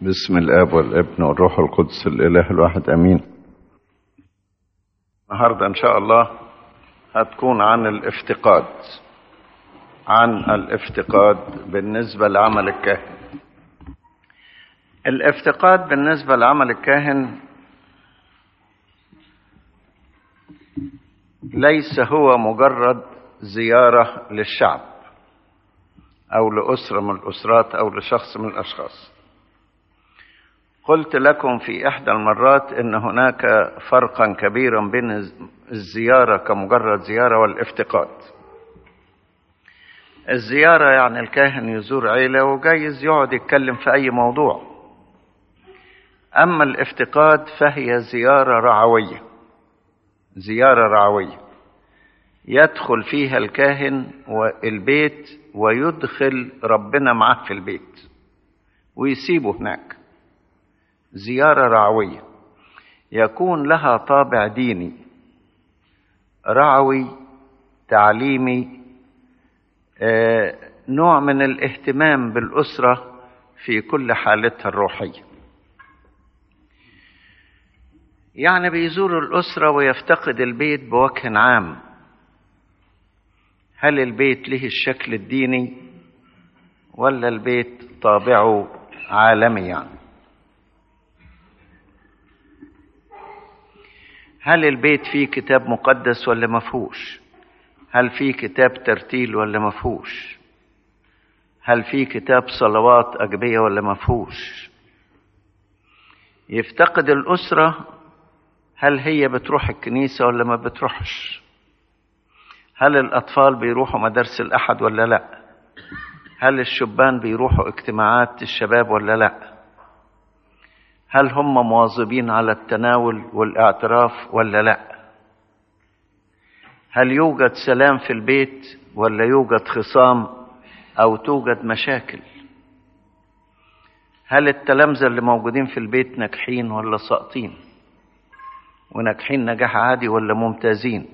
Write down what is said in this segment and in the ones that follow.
بسم الاب والابن والروح القدس الاله الواحد امين النهارده ان شاء الله هتكون عن الافتقاد عن الافتقاد بالنسبه لعمل الكاهن الافتقاد بالنسبه لعمل الكاهن ليس هو مجرد زياره للشعب او لاسره من الاسرات او لشخص من الاشخاص قلت لكم في احدى المرات ان هناك فرقا كبيرا بين الزياره كمجرد زياره والافتقاد الزياره يعني الكاهن يزور عيله وجايز يقعد يتكلم في اي موضوع اما الافتقاد فهي زياره رعويه زياره رعويه يدخل فيها الكاهن والبيت ويدخل ربنا معاه في البيت ويسيبه هناك زيارة رعوية يكون لها طابع ديني رعوي تعليمي آه، نوع من الاهتمام بالأسرة في كل حالتها الروحية يعني بيزور الأسرة ويفتقد البيت بوجه عام هل البيت له الشكل الديني ولا البيت طابعه عالمي يعني هل البيت فيه كتاب مقدس ولا مفهوش هل فيه كتاب ترتيل ولا مفهوش هل فيه كتاب صلوات أجبية ولا مفهوش يفتقد الأسرة هل هي بتروح الكنيسة ولا ما بتروحش هل الأطفال بيروحوا مدارس الأحد ولا لا هل الشبان بيروحوا اجتماعات الشباب ولا لا هل هم مواظبين على التناول والاعتراف ولا لا هل يوجد سلام في البيت ولا يوجد خصام او توجد مشاكل هل التلامذه اللي موجودين في البيت ناجحين ولا ساقطين وناجحين نجاح عادي ولا ممتازين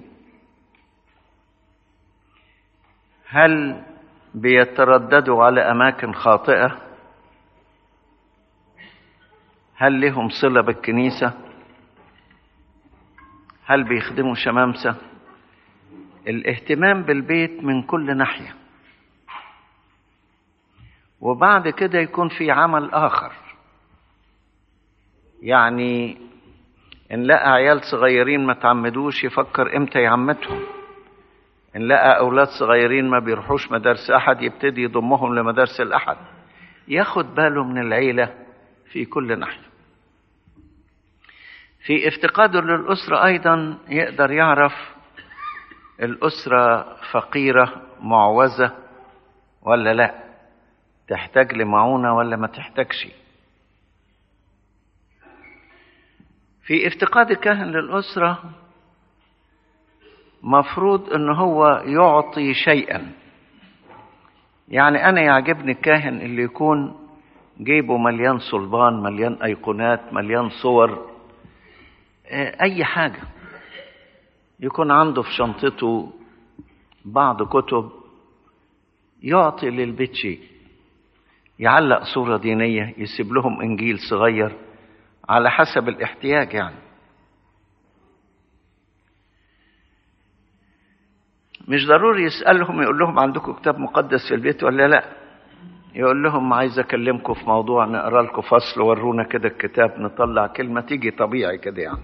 هل بيترددوا على اماكن خاطئه هل لهم صلة بالكنيسة؟ هل بيخدموا شمامسة؟ الاهتمام بالبيت من كل ناحية وبعد كده يكون في عمل آخر يعني إن لقى عيال صغيرين ما تعمدوش يفكر إمتى يعمدهم إن لقى أولاد صغيرين ما بيروحوش مدارس أحد يبتدي يضمهم لمدارس الأحد ياخد باله من العيلة في كل ناحية في افتقاده للأسرة أيضا يقدر يعرف الأسرة فقيرة معوزة ولا لا تحتاج لمعونة ولا ما تحتاجش في افتقاد الكاهن للأسرة مفروض ان هو يعطي شيئا يعني انا يعجبني الكاهن اللي يكون جيبه مليان صلبان مليان ايقونات مليان صور اي حاجه يكون عنده في شنطته بعض كتب يعطي للبيت شيء يعلق صوره دينيه يسيب لهم انجيل صغير على حسب الاحتياج يعني مش ضروري يسألهم يقول لهم عندكم كتاب مقدس في البيت ولا لا يقول لهم عايز اكلمكم في موضوع نقرا لكم فصل ورونا كده الكتاب نطلع كلمه تيجي طبيعي كده يعني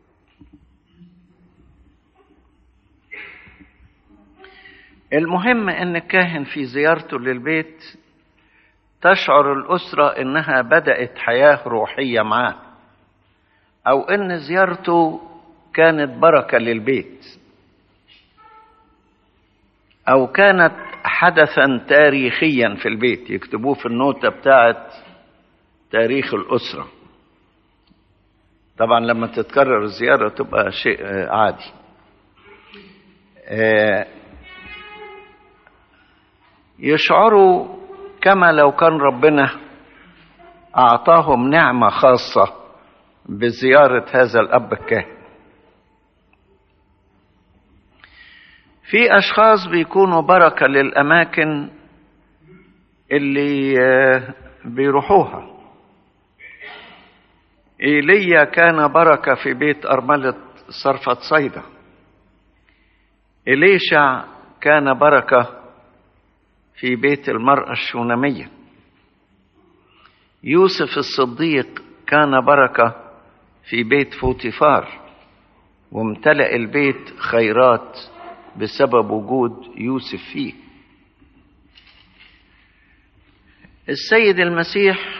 المهم ان الكاهن في زيارته للبيت تشعر الاسره انها بدات حياه روحيه معاه او ان زيارته كانت بركه للبيت او كانت حدثا تاريخيا في البيت يكتبوه في النوتة بتاعت تاريخ الأسرة طبعا لما تتكرر الزيارة تبقى شيء عادي يشعروا كما لو كان ربنا أعطاهم نعمة خاصة بزيارة هذا الأب الكاهن في اشخاص بيكونوا بركه للاماكن اللي بيروحوها ايليا كان بركه في بيت ارمله صرفه صيدا اليشع كان بركه في بيت المراه الشونميه يوسف الصديق كان بركه في بيت فوتيفار وامتلأ البيت خيرات بسبب وجود يوسف فيه السيد المسيح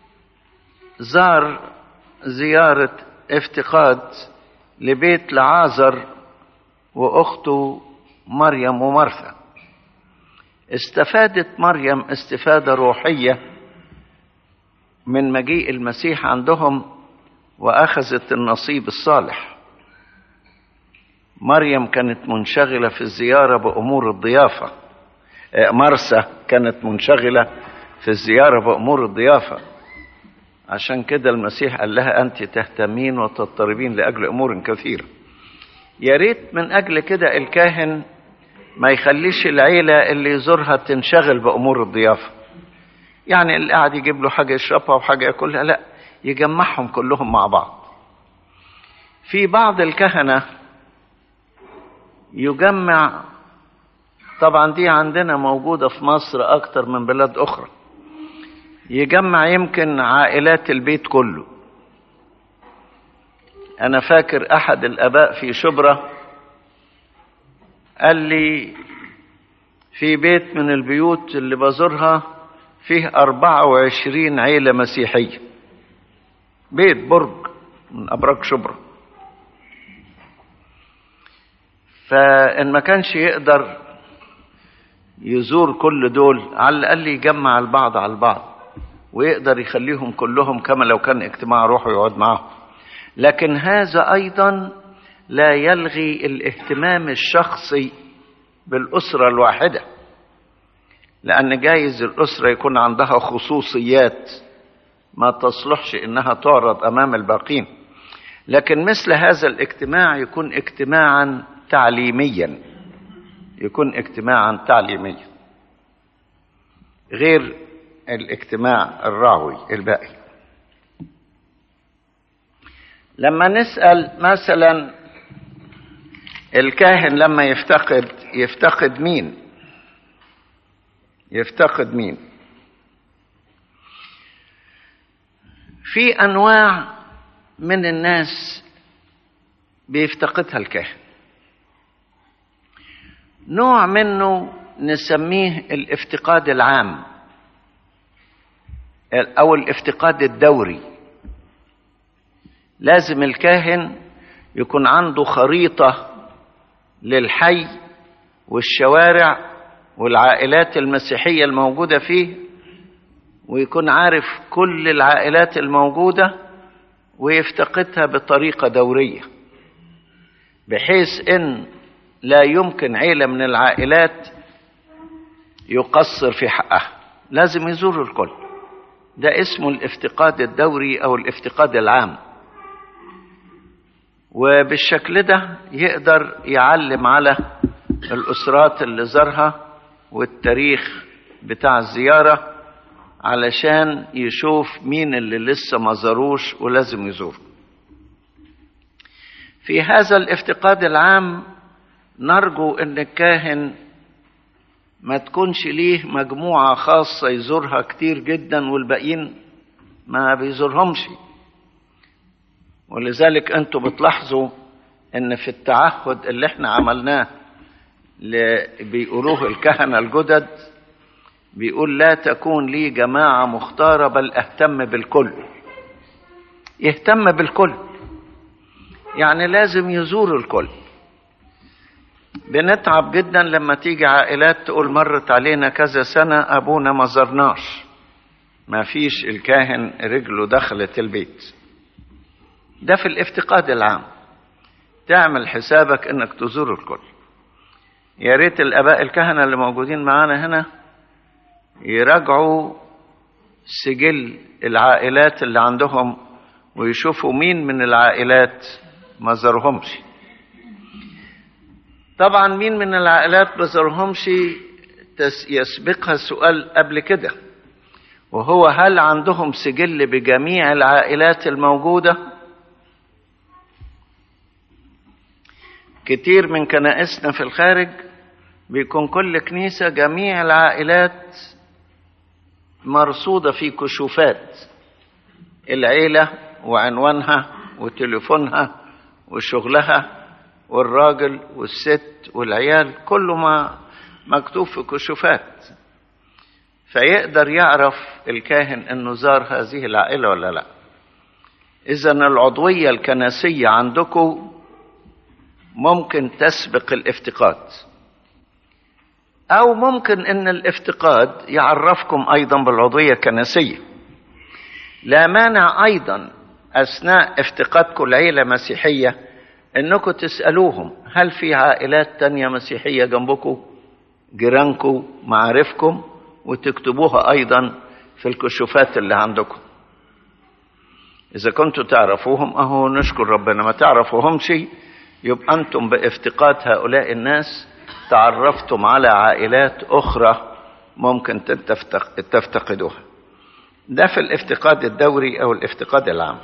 زار زيارة افتقاد لبيت لعازر وأخته مريم ومرثا استفادت مريم استفادة روحية من مجيء المسيح عندهم وأخذت النصيب الصالح مريم كانت منشغلة في الزيارة بأمور الضيافة مرسى كانت منشغلة في الزيارة بأمور الضيافة عشان كده المسيح قال لها أنت تهتمين وتضطربين لأجل أمور كثيرة يا ريت من أجل كده الكاهن ما يخليش العيلة اللي يزورها تنشغل بأمور الضيافة يعني اللي قاعد يجيب له حاجة يشربها وحاجة ياكلها لا يجمعهم كلهم مع بعض في بعض الكهنة يجمع طبعا دي عندنا موجودة في مصر أكتر من بلاد أخرى يجمع يمكن عائلات البيت كله أنا فاكر أحد الآباء في شبرا قال لي في بيت من البيوت اللي بزورها فيه أربعة وعشرين عيلة مسيحية بيت برج من أبراج شبرا فإن ما كانش يقدر يزور كل دول على الأقل يجمع البعض على البعض ويقدر يخليهم كلهم كما لو كان اجتماع روحي يقعد معاهم لكن هذا أيضا لا يلغي الاهتمام الشخصي بالأسرة الواحدة لأن جايز الأسرة يكون عندها خصوصيات ما تصلحش إنها تعرض أمام الباقين لكن مثل هذا الاجتماع يكون اجتماعا تعليميا يكون اجتماعا تعليميا غير الاجتماع الراوي الباقي لما نسأل مثلا الكاهن لما يفتقد يفتقد مين يفتقد مين في انواع من الناس بيفتقدها الكاهن نوع منه نسميه الافتقاد العام او الافتقاد الدوري لازم الكاهن يكون عنده خريطه للحي والشوارع والعائلات المسيحيه الموجوده فيه ويكون عارف كل العائلات الموجوده ويفتقدها بطريقه دوريه بحيث ان لا يمكن عيله من العائلات يقصر في حقها لازم يزور الكل ده اسمه الافتقاد الدوري او الافتقاد العام وبالشكل ده يقدر يعلم على الاسرات اللي زارها والتاريخ بتاع الزياره علشان يشوف مين اللي لسه ما زاروش ولازم يزور في هذا الافتقاد العام نرجو ان الكاهن ما تكونش ليه مجموعة خاصة يزورها كتير جدا والباقيين ما بيزورهمش ولذلك انتوا بتلاحظوا ان في التعهد اللي احنا عملناه اللي بيقولوه الكهنة الجدد بيقول لا تكون لي جماعة مختارة بل اهتم بالكل يهتم بالكل يعني لازم يزور الكل بنتعب جدا لما تيجي عائلات تقول مرت علينا كذا سنة أبونا ما زرناش ما فيش الكاهن رجله دخلت البيت ده في الافتقاد العام تعمل حسابك انك تزور الكل يا ريت الاباء الكهنة اللي موجودين معانا هنا يراجعوا سجل العائلات اللي عندهم ويشوفوا مين من العائلات ما زارهمش طبعا مين من العائلات ما زارهمش يسبقها سؤال قبل كده وهو هل عندهم سجل بجميع العائلات الموجودة كتير من كنائسنا في الخارج بيكون كل كنيسة جميع العائلات مرصودة في كشوفات العيلة وعنوانها وتليفونها وشغلها والراجل والست والعيال كله ما مكتوب في كشوفات فيقدر يعرف الكاهن انه زار هذه العائله ولا لا اذا العضويه الكنسيه عندكم ممكن تسبق الافتقاد او ممكن ان الافتقاد يعرفكم ايضا بالعضويه الكنسيه لا مانع ايضا اثناء افتقادكم العيله مسيحيه انكم تسالوهم هل في عائلات تانية مسيحيه جنبكم جيرانكم معارفكم وتكتبوها ايضا في الكشوفات اللي عندكم اذا كنتوا تعرفوهم اهو نشكر ربنا ما تعرفوهمش يبقى انتم بافتقاد هؤلاء الناس تعرفتم على عائلات اخرى ممكن تفتقدوها ده في الافتقاد الدوري او الافتقاد العام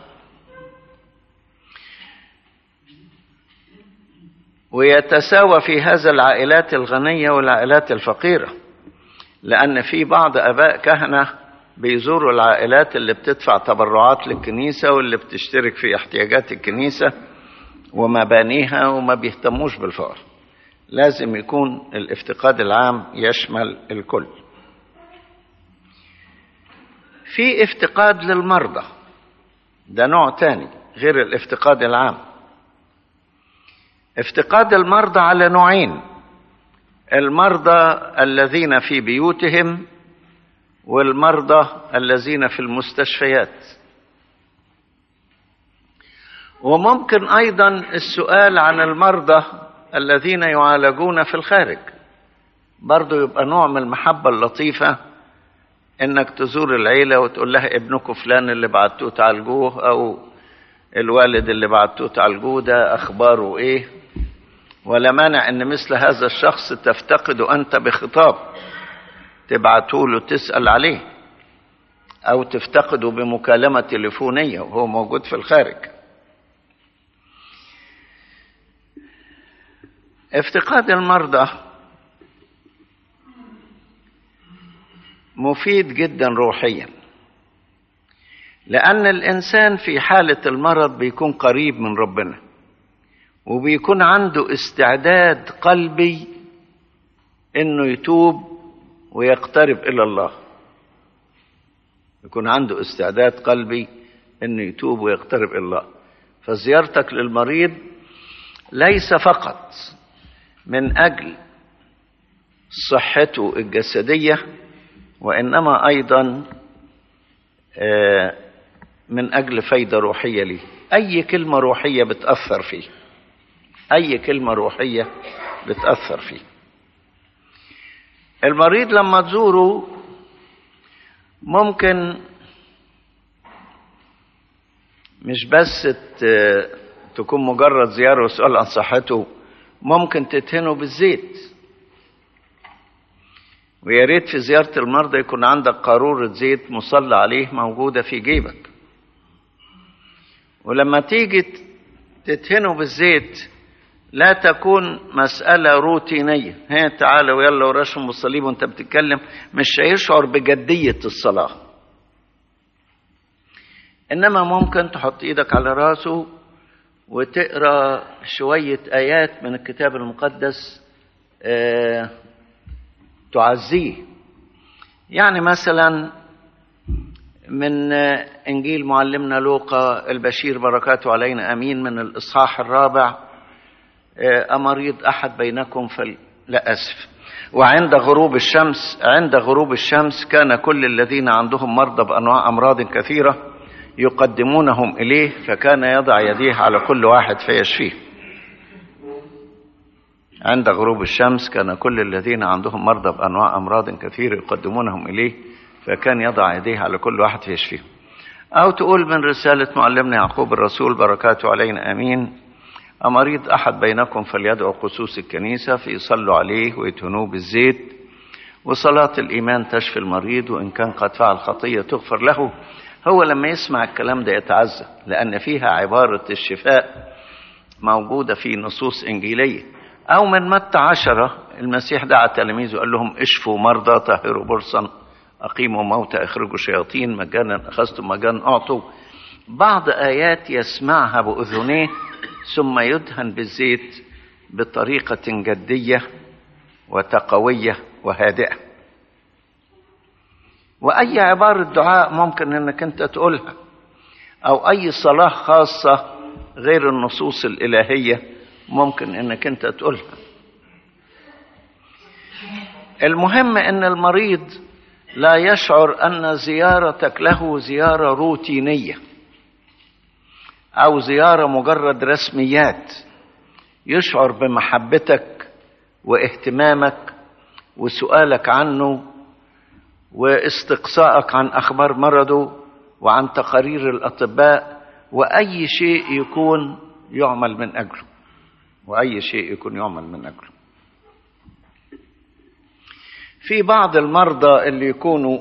ويتساوى في هذا العائلات الغنيه والعائلات الفقيره لأن في بعض آباء كهنة بيزوروا العائلات اللي بتدفع تبرعات للكنيسة واللي بتشترك في احتياجات الكنيسة ومبانيها وما بيهتموش بالفقر لازم يكون الافتقاد العام يشمل الكل في افتقاد للمرضى ده نوع تاني غير الافتقاد العام افتقاد المرضى على نوعين المرضى الذين في بيوتهم والمرضى الذين في المستشفيات وممكن ايضا السؤال عن المرضى الذين يعالجون في الخارج برضو يبقى نوع من المحبة اللطيفة انك تزور العيلة وتقول لها ابنكم فلان اللي بعتوه تعالجوه او الوالد اللي بعتوه تعالجوه ده اخباره ايه ولا مانع ان مثل هذا الشخص تفتقده انت بخطاب تبعته له تسال عليه او تفتقده بمكالمه تليفونيه وهو موجود في الخارج افتقاد المرضى مفيد جدا روحيا لان الانسان في حاله المرض بيكون قريب من ربنا وبيكون عنده استعداد قلبي انه يتوب ويقترب الى الله يكون عنده استعداد قلبي انه يتوب ويقترب الى الله فزيارتك للمريض ليس فقط من اجل صحته الجسديه وانما ايضا من اجل فايده روحيه ليه اي كلمه روحيه بتاثر فيه اي كلمه روحيه بتاثر فيه المريض لما تزوره ممكن مش بس تكون مجرد زياره وسؤال عن صحته ممكن تدهنه بالزيت ويا ريت في زياره المرضى يكون عندك قاروره زيت مصلى عليه موجوده في جيبك ولما تيجي تدهنه بالزيت لا تكون مسألة روتينية هي تعالى ويلا ورشم الصليب وانت بتتكلم مش هيشعر بجدية الصلاة إنما ممكن تحط إيدك على راسه وتقرأ شوية آيات من الكتاب المقدس آه تعزيه يعني مثلا من إنجيل معلمنا لوقا البشير بركاته علينا أمين من الإصحاح الرابع أمريض أحد بينكم فل... لا أسف وعند غروب الشمس عند غروب الشمس كان كل الذين عندهم مرضى بأنواع أمراض كثيرة يقدمونهم إليه فكان يضع يديه على كل واحد فيشفيه عند غروب الشمس كان كل الذين عندهم مرضى بأنواع أمراض كثيرة يقدمونهم إليه فكان يضع يديه على كل واحد فيشفيه أو تقول من رسالة معلمنا يعقوب الرسول بركاته علينا أمين أمريض أحد بينكم فليدعو خصوص الكنيسة فيصلوا عليه ويدهنوه بالزيت وصلاة الإيمان تشفي المريض وإن كان قد فعل خطية تغفر له هو لما يسمع الكلام ده يتعزى لأن فيها عبارة الشفاء موجودة في نصوص إنجيلية أو من متى عشرة المسيح دعا تلاميذه وقال لهم اشفوا مرضى طهروا برصا أقيموا موتى اخرجوا شياطين مجانا أخذتم مجانا أعطوا بعض آيات يسمعها بأذنيه ثم يدهن بالزيت بطريقة جدية وتقوية وهادئة وأي عبارة دعاء ممكن أنك أنت تقولها أو أي صلاة خاصة غير النصوص الإلهية ممكن أنك أنت تقولها المهم أن المريض لا يشعر أن زيارتك له زيارة روتينية أو زيارة مجرد رسميات يشعر بمحبتك واهتمامك وسؤالك عنه واستقصائك عن اخبار مرضه وعن تقارير الاطباء واي شيء يكون يعمل من اجله واي شيء يكون يعمل من اجله في بعض المرضى اللي يكونوا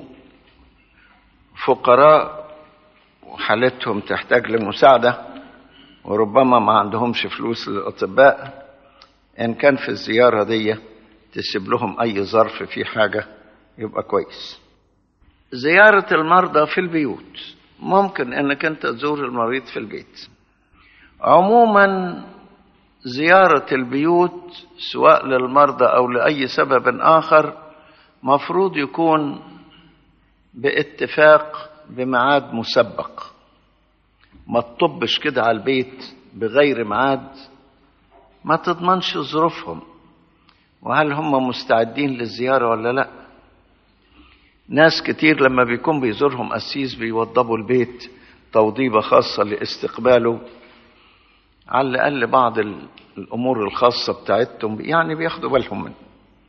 فقراء وحالتهم تحتاج لمساعده وربما ما عندهمش فلوس للاطباء ان كان في الزياره دي تسيب لهم اي ظرف في حاجه يبقى كويس زياره المرضى في البيوت ممكن انك انت تزور المريض في البيت عموما زياره البيوت سواء للمرضى او لاي سبب اخر مفروض يكون باتفاق بميعاد مسبق ما تطبش كده على البيت بغير ميعاد ما تضمنش ظروفهم وهل هم مستعدين للزيارة ولا لا ناس كتير لما بيكون بيزورهم قسيس بيوضبوا البيت توضيبة خاصة لاستقباله على الأقل بعض الأمور الخاصة بتاعتهم يعني بياخدوا بالهم منه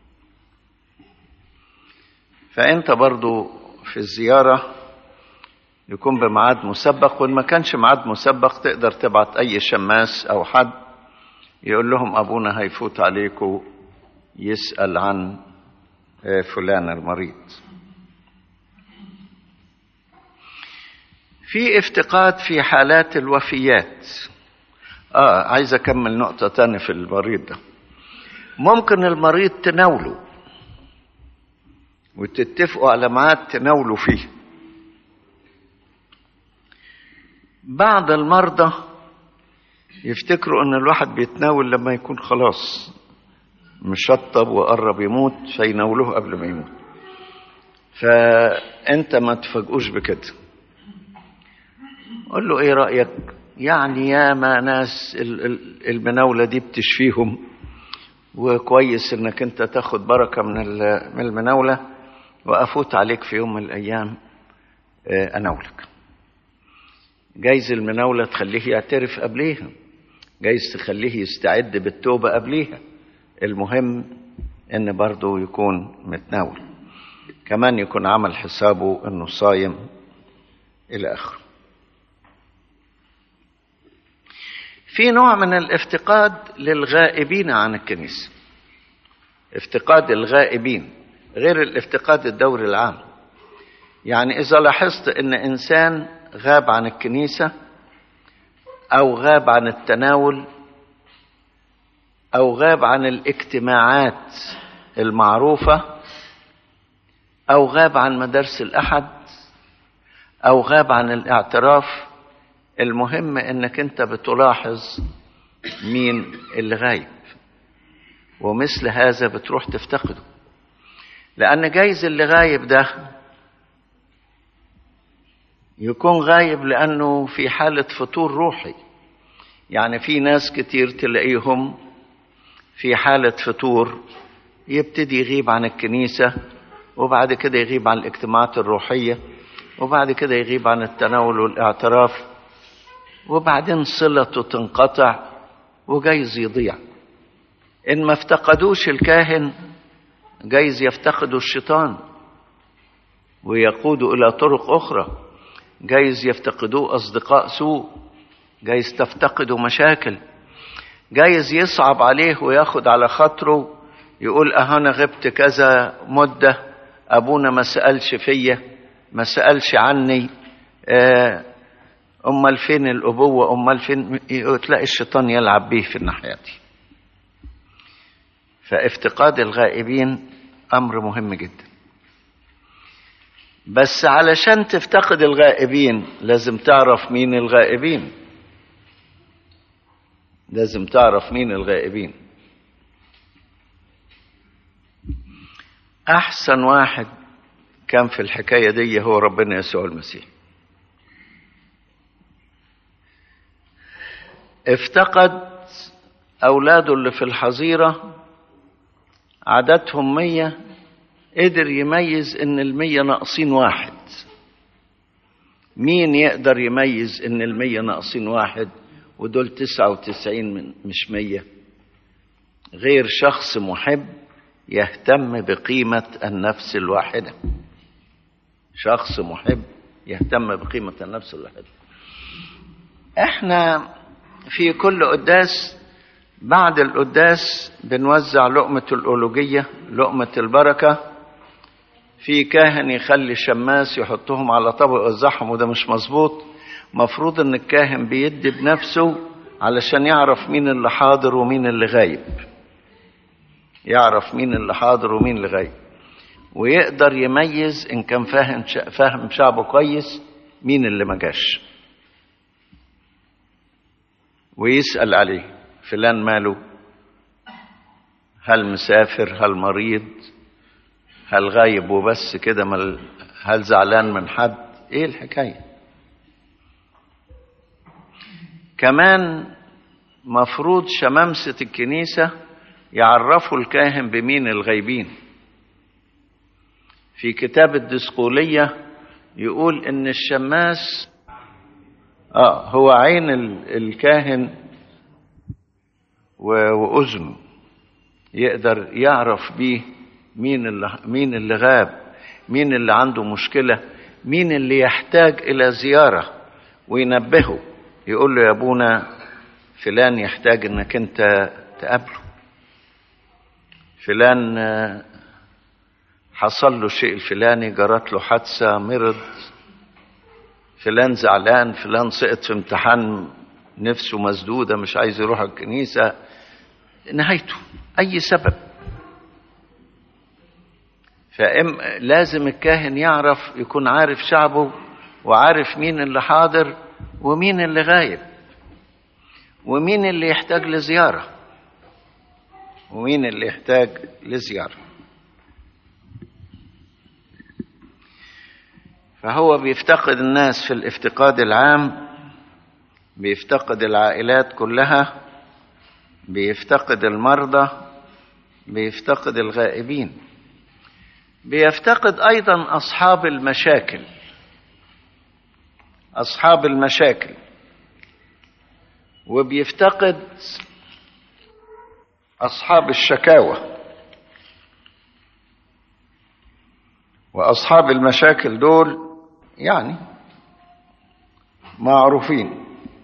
فأنت برضو في الزيارة يكون بميعاد مسبق وإن ما كانش ميعاد مسبق تقدر تبعت أي شماس أو حد يقول لهم أبونا هيفوت عليكم يسأل عن فلان المريض في افتقاد في حالات الوفيات اه عايز اكمل نقطة تانية في المريض ده ممكن المريض تناوله وتتفقوا على ميعاد تناولوا فيه بعض المرضى يفتكروا ان الواحد بيتناول لما يكون خلاص مشطب وقرب يموت فيناولوه قبل ما يموت فانت ما تفاجئوش بكده قول له ايه رايك يعني يا ما ناس المناوله دي بتشفيهم وكويس انك انت تاخد بركه من من المناوله وافوت عليك في يوم من الايام اناولك جايز المناوله تخليه يعترف قبليها جايز تخليه يستعد بالتوبه قبليها المهم ان برضه يكون متناول كمان يكون عمل حسابه انه صايم الى اخره في نوع من الافتقاد للغائبين عن الكنيسه افتقاد الغائبين غير الافتقاد الدوري العام يعني اذا لاحظت ان انسان غاب عن الكنيسه او غاب عن التناول او غاب عن الاجتماعات المعروفه او غاب عن مدارس الاحد او غاب عن الاعتراف المهم انك انت بتلاحظ مين اللي غايب ومثل هذا بتروح تفتقده لان جايز اللي غايب ده يكون غايب لانه في حاله فتور روحي يعني في ناس كتير تلاقيهم في حاله فتور يبتدي يغيب عن الكنيسه وبعد كده يغيب عن الاجتماعات الروحيه وبعد كده يغيب عن التناول والاعتراف وبعدين صلته تنقطع وجايز يضيع ان ما افتقدوش الكاهن جايز يفتقدوا الشيطان ويقودوا الى طرق اخرى جايز يفتقدوه اصدقاء سوء جايز تفتقدوا مشاكل جايز يصعب عليه وياخد على خاطره يقول اه انا غبت كذا مده ابونا ما سالش فيا ما سالش عني آه، امال فين الابوه امال فين تلاقي الشيطان يلعب بيه في الناحيه دي فافتقاد الغائبين امر مهم جدا بس علشان تفتقد الغائبين لازم تعرف مين الغائبين لازم تعرف مين الغائبين احسن واحد كان في الحكايه دي هو ربنا يسوع المسيح افتقد اولاده اللي في الحظيره عددهم مية قدر يميز ان المية ناقصين واحد مين يقدر يميز ان المية ناقصين واحد ودول تسعة وتسعين من مش مية غير شخص محب يهتم بقيمة النفس الواحدة شخص محب يهتم بقيمة النفس الواحدة احنا في كل قداس بعد القداس بنوزع لقمة الأولوجية لقمة البركة في كاهن يخلي شماس يحطهم على طبق ويوزعهم وده مش مظبوط مفروض ان الكاهن بيدي بنفسه علشان يعرف مين اللي حاضر ومين اللي غايب يعرف مين اللي حاضر ومين اللي غايب ويقدر يميز ان كان فاهم فاهم شعبه كويس مين اللي ما جاش ويسأل عليه فلان ماله هل مسافر هل مريض هل غايب وبس كده مل هل زعلان من حد ايه الحكايه كمان مفروض شمامسة الكنيسة يعرفوا الكاهن بمين الغايبين في كتاب الدسقولية يقول ان الشماس اه هو عين الكاهن واذنه يقدر يعرف بيه مين اللي مين اللي غاب مين اللي عنده مشكله مين اللي يحتاج الى زياره وينبهه يقول له يا ابونا فلان يحتاج انك انت تقابله فلان حصل له الشيء الفلاني جرت له حادثه مرض فلان زعلان فلان سقط في امتحان نفسه مسدوده مش عايز يروح الكنيسه نهايته اي سبب فلازم الكاهن يعرف يكون عارف شعبه وعارف مين اللي حاضر ومين اللي غايب ومين اللي يحتاج لزيارة ومين اللي يحتاج لزيارة فهو بيفتقد الناس في الافتقاد العام بيفتقد العائلات كلها بيفتقد المرضى بيفتقد الغائبين بيفتقد ايضا اصحاب المشاكل اصحاب المشاكل وبيفتقد اصحاب الشكاوى واصحاب المشاكل دول يعني معروفين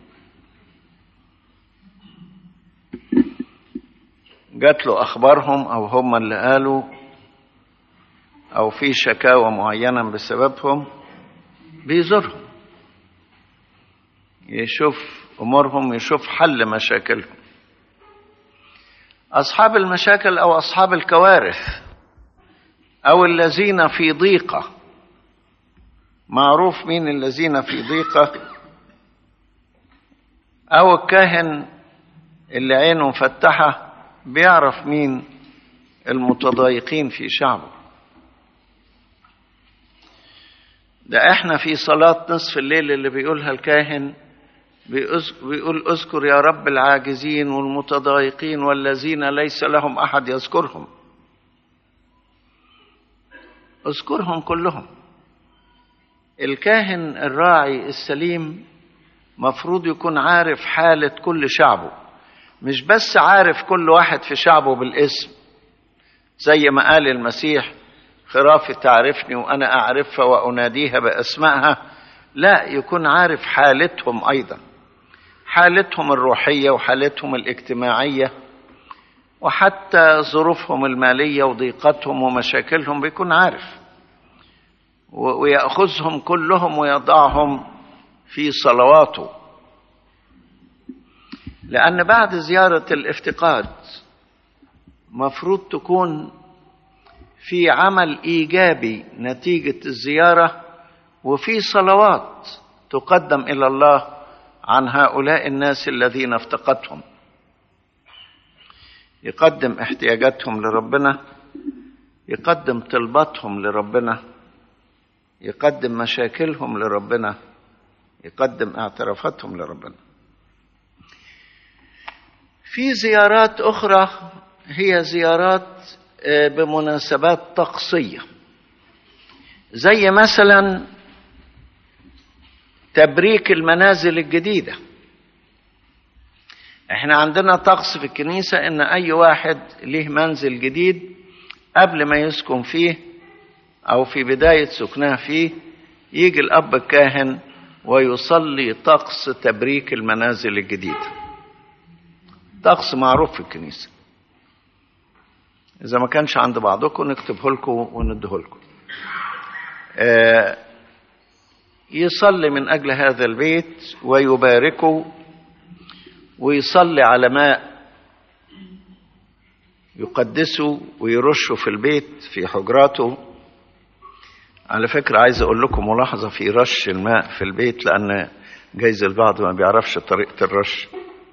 جات له اخبارهم او هم اللي قالوا او في شكاوى معينه بسببهم بيزورهم يشوف امورهم يشوف حل مشاكلهم اصحاب المشاكل او اصحاب الكوارث او الذين في ضيقه معروف مين الذين في ضيقه او الكاهن اللي عينه مفتحه بيعرف مين المتضايقين في شعبه ده احنا في صلاة نصف الليل اللي بيقولها الكاهن بيقول اذكر يا رب العاجزين والمتضايقين والذين ليس لهم احد يذكرهم اذكرهم كلهم الكاهن الراعي السليم مفروض يكون عارف حالة كل شعبه مش بس عارف كل واحد في شعبه بالاسم زي ما قال المسيح خرافي تعرفني وانا اعرفها واناديها باسمائها لا يكون عارف حالتهم ايضا حالتهم الروحيه وحالتهم الاجتماعيه وحتى ظروفهم الماليه وضيقتهم ومشاكلهم بيكون عارف ويأخذهم كلهم ويضعهم في صلواته لأن بعد زيارة الافتقاد مفروض تكون في عمل إيجابي نتيجة الزيارة وفي صلوات تقدم إلى الله عن هؤلاء الناس الذين افتقدهم يقدم احتياجاتهم لربنا يقدم طلباتهم لربنا يقدم مشاكلهم لربنا يقدم اعترافاتهم لربنا في زيارات اخرى هي زيارات بمناسبات طقسيه زي مثلا تبريك المنازل الجديده احنا عندنا طقس في الكنيسه ان اي واحد له منزل جديد قبل ما يسكن فيه او في بدايه سكناه فيه يجي الاب الكاهن ويصلي طقس تبريك المنازل الجديده طقس معروف في الكنيسه اذا ما كانش عند بعضكم نكتبه لكم ونديه لكم آه يصلي من اجل هذا البيت ويباركه ويصلي على ماء يقدسه ويرشه في البيت في حجراته على فكرة عايز أقول لكم ملاحظة في رش الماء في البيت لأن جايز البعض ما بيعرفش طريقة الرش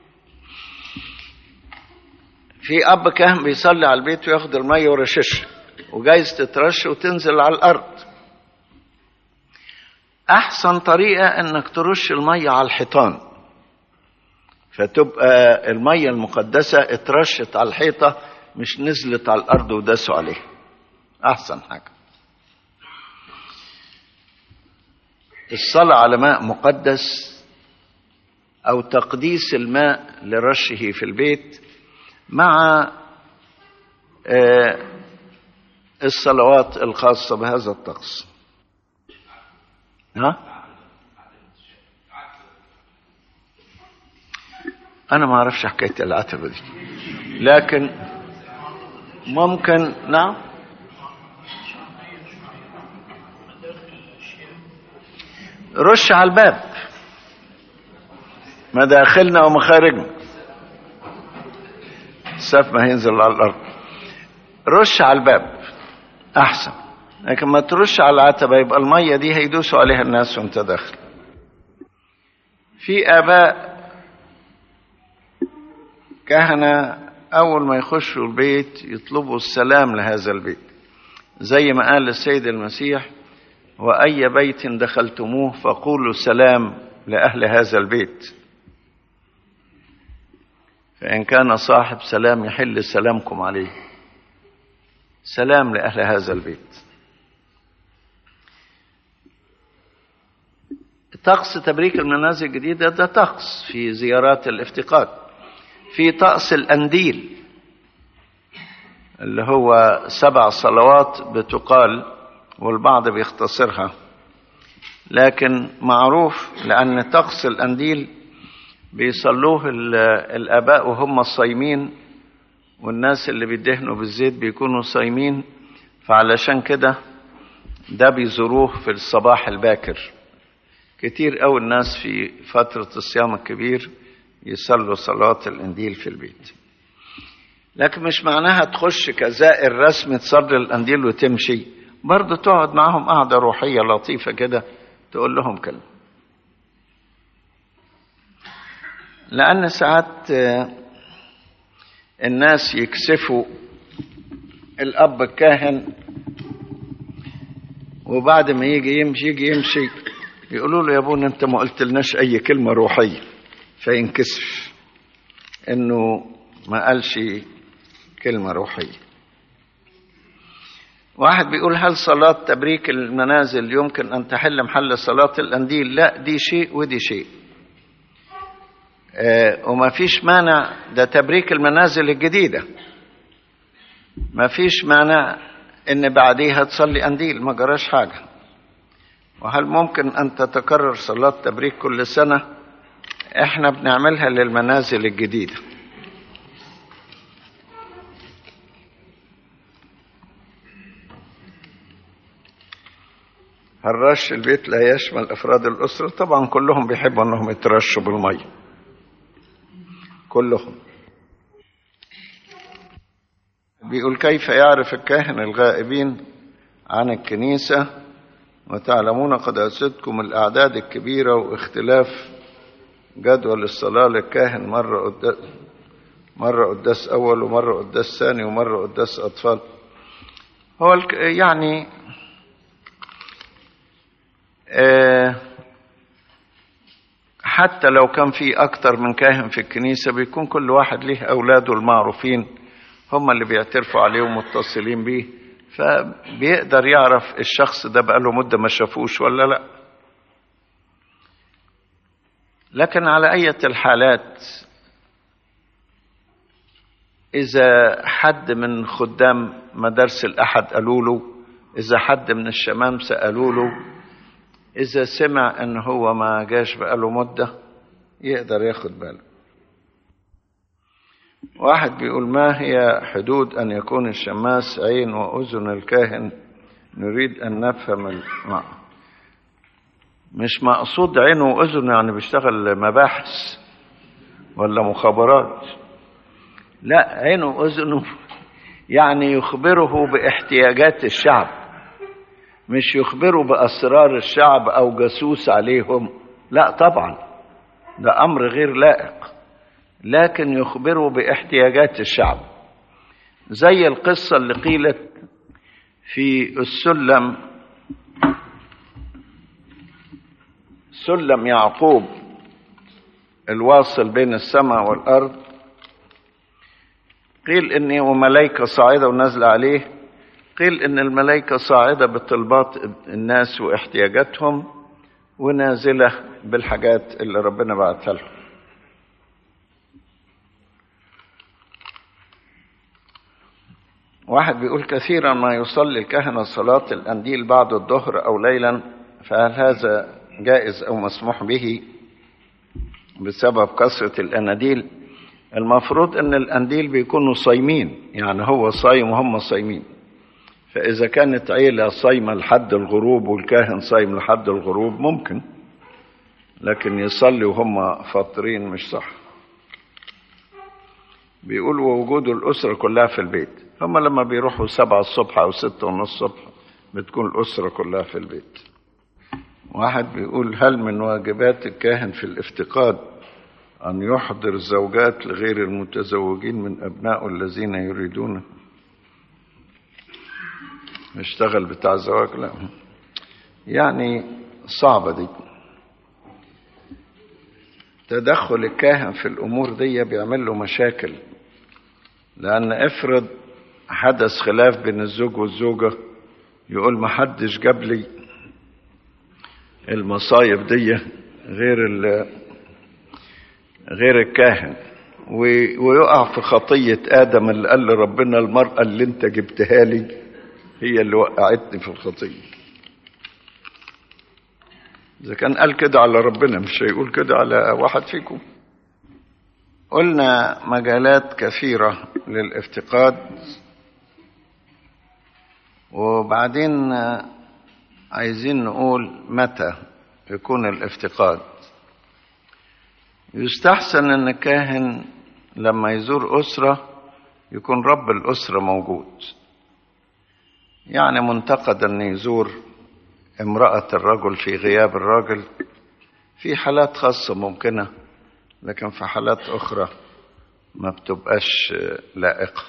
في أب كاهن بيصلي على البيت وياخد المية ورششها وجايز تترش وتنزل على الأرض أحسن طريقة إنك ترش المية على الحيطان فتبقى المية المقدسة اترشت على الحيطة مش نزلت على الأرض وداسوا عليها أحسن حاجة الصلاة على ماء مقدس أو تقديس الماء لرشه في البيت مع الصلوات الخاصة بهذا الطقس ها؟ أنا ما أعرفش حكاية العتبة دي لكن ممكن نعم رش على الباب مداخلنا ومخارجنا السقف ما هينزل على الأرض رش على الباب أحسن لكن ما ترش على العتبة يبقى المية دي هيدوسوا عليها الناس وانت داخل في آباء كهنة أول ما يخشوا البيت يطلبوا السلام لهذا البيت زي ما قال السيد المسيح وأي بيت دخلتموه فقولوا سلام لأهل هذا البيت فإن كان صاحب سلام يحل سلامكم عليه سلام لأهل هذا البيت طقس تبريك المنازل الجديدة ده طقس في زيارات الافتقاد في طقس الأنديل اللي هو سبع صلوات بتقال والبعض بيختصرها لكن معروف لأن طقس الأنديل بيصلوه الآباء وهم الصايمين والناس اللي بيدهنوا بالزيت بيكونوا صايمين فعلشان كده ده بيزوروه في الصباح الباكر كتير قوي الناس في فترة الصيام الكبير يصلوا صلاة الأنديل في البيت لكن مش معناها تخش كزائر رسمي تصلي الأنديل وتمشي برضه تقعد معهم قعدة روحية لطيفة كده تقول لهم كلمة لأن ساعات الناس يكسفوا الأب الكاهن وبعد ما يجي يمشي يجي يمشي يقولوا له يا ابونا انت ما قلت لناش اي كلمه روحيه فينكسف انه ما قالش كلمه روحيه واحد بيقول هل صلاة تبريك المنازل يمكن أن تحل محل صلاة الأنديل لا دي شيء ودي شيء آه وما فيش مانع ده تبريك المنازل الجديدة ما فيش مانع ان بعديها تصلي أنديل ما جراش حاجة وهل ممكن أن تتكرر صلاة تبريك كل سنة احنا بنعملها للمنازل الجديدة هل رش البيت لا يشمل افراد الاسره طبعا كلهم بيحبوا انهم يترشوا بالميه كلهم بيقول كيف يعرف الكاهن الغائبين عن الكنيسه وتعلمون قد أسدكم الأعداد الكبيرة واختلاف جدول الصلاة للكاهن مرة قداس مرة قداس أول ومرة قداس ثاني ومرة قداس أطفال هو يعني آه حتى لو كان في أكتر من كاهن في الكنيسة بيكون كل واحد له أولاده المعروفين هم اللي بيعترفوا عليه ومتصلين بيه فبيقدر يعرف الشخص ده بقاله مدة ما شافوش ولا لا لكن على أية الحالات إذا حد من خدام مدارس الأحد قالوا له إذا حد من الشمامسة قالوا له إذا سمع إن هو ما جاش بقاله مدة يقدر ياخد باله واحد بيقول ما هي حدود أن يكون الشماس عين وأذن الكاهن نريد أن نفهم المعنى مش مقصود عينه وأذنه يعني بيشتغل مباحث ولا مخابرات لا عينه وأذنه يعني يخبره باحتياجات الشعب مش يخبره بأسرار الشعب أو جاسوس عليهم لا طبعا ده أمر غير لائق لكن يخبره باحتياجات الشعب زي القصة اللي قيلت في السلم سلم يعقوب الواصل بين السماء والأرض قيل إن وملائكة صاعدة ونازلة عليه قيل إن الملائكة صاعدة بطلبات الناس واحتياجاتهم ونازلة بالحاجات اللي ربنا بعتها لهم واحد بيقول كثيرا ما يصلي الكهنة صلاة الأنديل بعد الظهر أو ليلا فهل هذا جائز أو مسموح به بسبب كثرة الأناديل المفروض أن الأنديل بيكونوا صايمين يعني هو صايم وهم صايمين فإذا كانت عيلة صايمة لحد الغروب والكاهن صايم لحد الغروب ممكن لكن يصلي وهم فاطرين مش صح بيقولوا وجود الأسرة كلها في البيت هم لما بيروحوا سبعة الصبح أو ستة ونص الصبح بتكون الأسرة كلها في البيت واحد بيقول هل من واجبات الكاهن في الافتقاد أن يحضر زوجات لغير المتزوجين من أبنائه الذين يريدون يشتغل بتاع الزواج لا يعني صعبة دي تدخل الكاهن في الأمور دي بيعمل له مشاكل لأن افرض حدث خلاف بين الزوج والزوجة يقول ما حدش جاب لي المصايب دي غير غير الكاهن ويقع في خطية آدم اللي قال لربنا المرأة اللي انت جبتها لي هي اللي وقعتني في الخطية إذا كان قال كده على ربنا مش هيقول كده على واحد فيكم قلنا مجالات كثيرة للافتقاد وبعدين عايزين نقول متى يكون الافتقاد يستحسن ان الكاهن لما يزور اسره يكون رب الاسره موجود يعني منتقد ان يزور امراه الرجل في غياب الراجل في حالات خاصه ممكنه لكن في حالات اخرى ما بتبقاش لائقه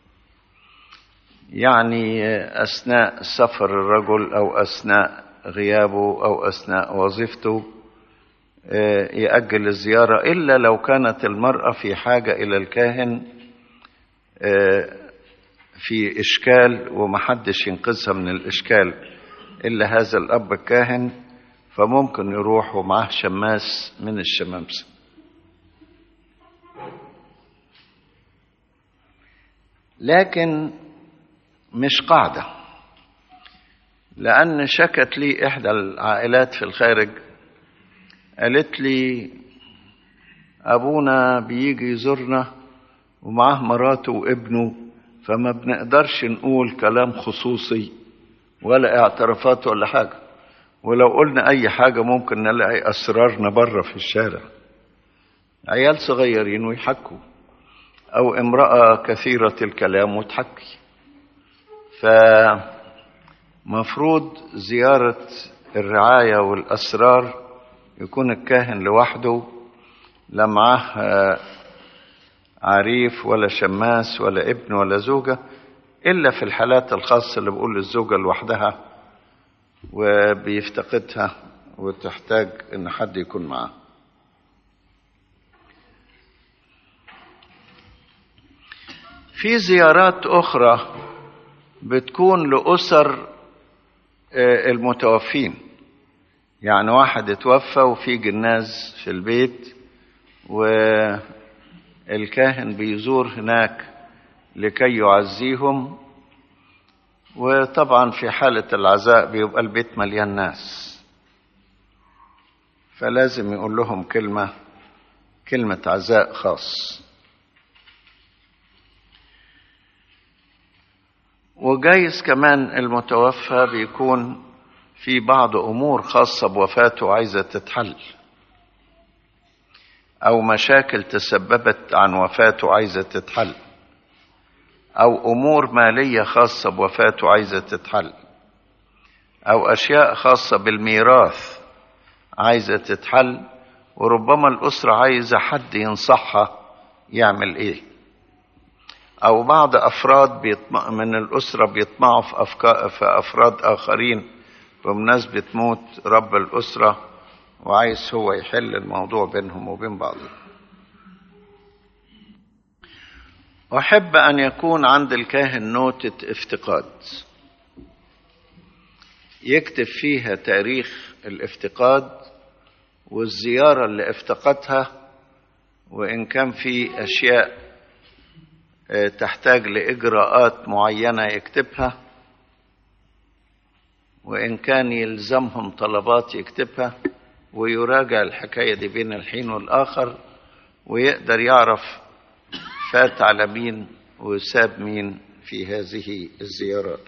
يعني اثناء سفر الرجل او اثناء غيابه او اثناء وظيفته يأجل الزيارة إلا لو كانت المرأة في حاجة إلى الكاهن في إشكال ومحدش ينقذها من الإشكال إلا هذا الأب الكاهن فممكن يروح ومعاه شماس من الشمامسة لكن مش قاعدة لأن شكت لي إحدى العائلات في الخارج قالت لي أبونا بيجي يزورنا ومعاه مراته وابنه فما بنقدرش نقول كلام خصوصي ولا اعترافات ولا حاجة ولو قلنا أي حاجة ممكن نلاقي أسرارنا بره في الشارع عيال صغيرين ويحكوا أو امرأة كثيرة الكلام وتحكي فمفروض زيارة الرعاية والأسرار يكون الكاهن لوحده لا معاه عريف ولا شماس ولا ابن ولا زوجة إلا في الحالات الخاصة اللي بقول الزوجة لوحدها وبيفتقدها وتحتاج إن حد يكون معاه في زيارات أخرى بتكون لأسر المتوفين يعني واحد اتوفى وفي جناز في البيت والكاهن بيزور هناك لكي يعزيهم وطبعا في حالة العزاء بيبقى البيت مليان ناس فلازم يقول لهم كلمة كلمة عزاء خاص وجايز كمان المتوفى بيكون في بعض امور خاصه بوفاته عايزه تتحل او مشاكل تسببت عن وفاته عايزه تتحل او امور ماليه خاصه بوفاته عايزه تتحل او اشياء خاصه بالميراث عايزه تتحل وربما الاسره عايزه حد ينصحها يعمل ايه او بعض افراد بيطمع من الاسره بيطمعوا في افكار في افراد اخرين بمناسبه موت رب الاسره وعايز هو يحل الموضوع بينهم وبين بعضهم احب ان يكون عند الكاهن نوتة افتقاد يكتب فيها تاريخ الافتقاد والزياره اللي افتقدها وان كان في اشياء تحتاج لاجراءات معينه يكتبها وان كان يلزمهم طلبات يكتبها ويراجع الحكايه دي بين الحين والاخر ويقدر يعرف فات على مين وساب مين في هذه الزيارات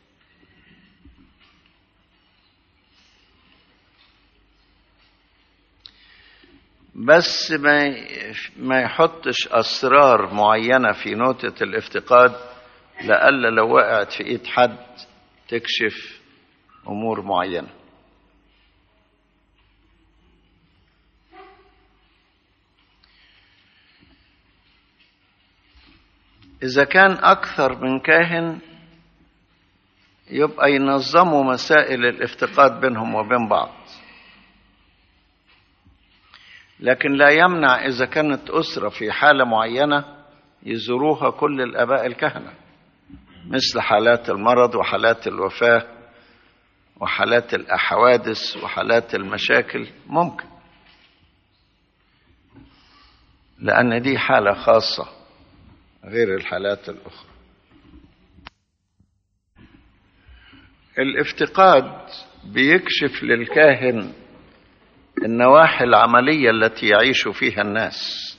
بس ما ما يحطش اسرار معينه في نوتة الافتقاد لألا لو وقعت في ايد حد تكشف امور معينه اذا كان اكثر من كاهن يبقى ينظموا مسائل الافتقاد بينهم وبين بعض لكن لا يمنع إذا كانت أسرة في حالة معينة يزوروها كل الآباء الكهنة مثل حالات المرض وحالات الوفاة وحالات الحوادث وحالات المشاكل ممكن لأن دي حالة خاصة غير الحالات الأخرى الافتقاد بيكشف للكاهن النواحي العمليه التي يعيش فيها الناس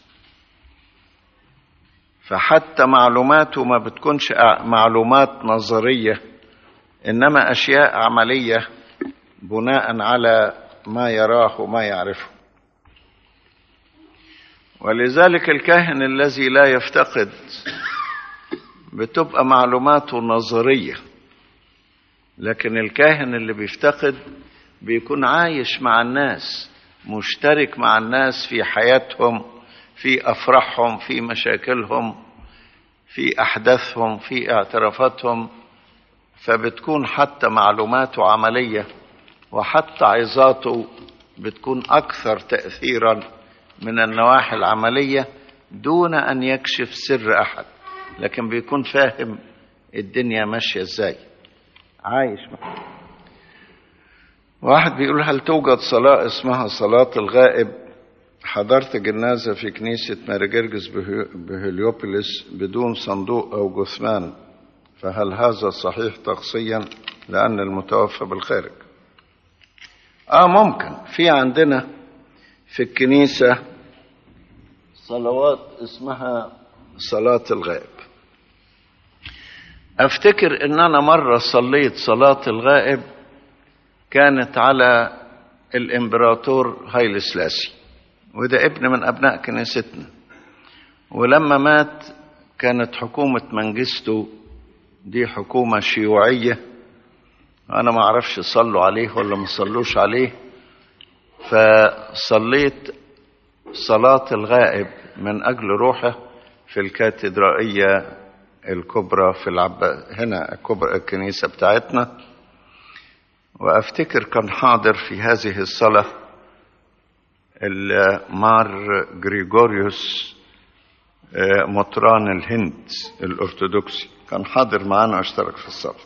فحتى معلوماته ما بتكونش معلومات نظريه انما اشياء عمليه بناء على ما يراه وما يعرفه ولذلك الكاهن الذي لا يفتقد بتبقى معلوماته نظريه لكن الكاهن اللي بيفتقد بيكون عايش مع الناس مشترك مع الناس في حياتهم في افراحهم في مشاكلهم في احداثهم في اعترافاتهم فبتكون حتى معلوماته عمليه وحتى عظاته بتكون اكثر تاثيرا من النواحي العمليه دون ان يكشف سر احد لكن بيكون فاهم الدنيا ماشيه ازاي عايش معه واحد بيقول هل توجد صلاة اسمها صلاة الغائب حضرت جنازة في كنيسة مارجرجس بهليوبوليس بدون صندوق أو جثمان فهل هذا صحيح تقصيا لأن المتوفى بالخارج آه ممكن في عندنا في الكنيسة صلوات اسمها صلاة الغائب أفتكر إن أنا مرة صليت صلاة الغائب كانت على الامبراطور هايل سلاسي وده ابن من ابناء كنيستنا ولما مات كانت حكومة منجستو دي حكومة شيوعية أنا ما أعرفش صلوا عليه ولا ما صلوش عليه فصليت صلاة الغائب من أجل روحه في الكاتدرائية الكبرى في العب هنا الكبرى الكنيسة بتاعتنا وأفتكر كان حاضر في هذه الصلاة مار جريجوريوس مطران الهند الأرثوذكسي كان حاضر معانا واشترك في الصلاة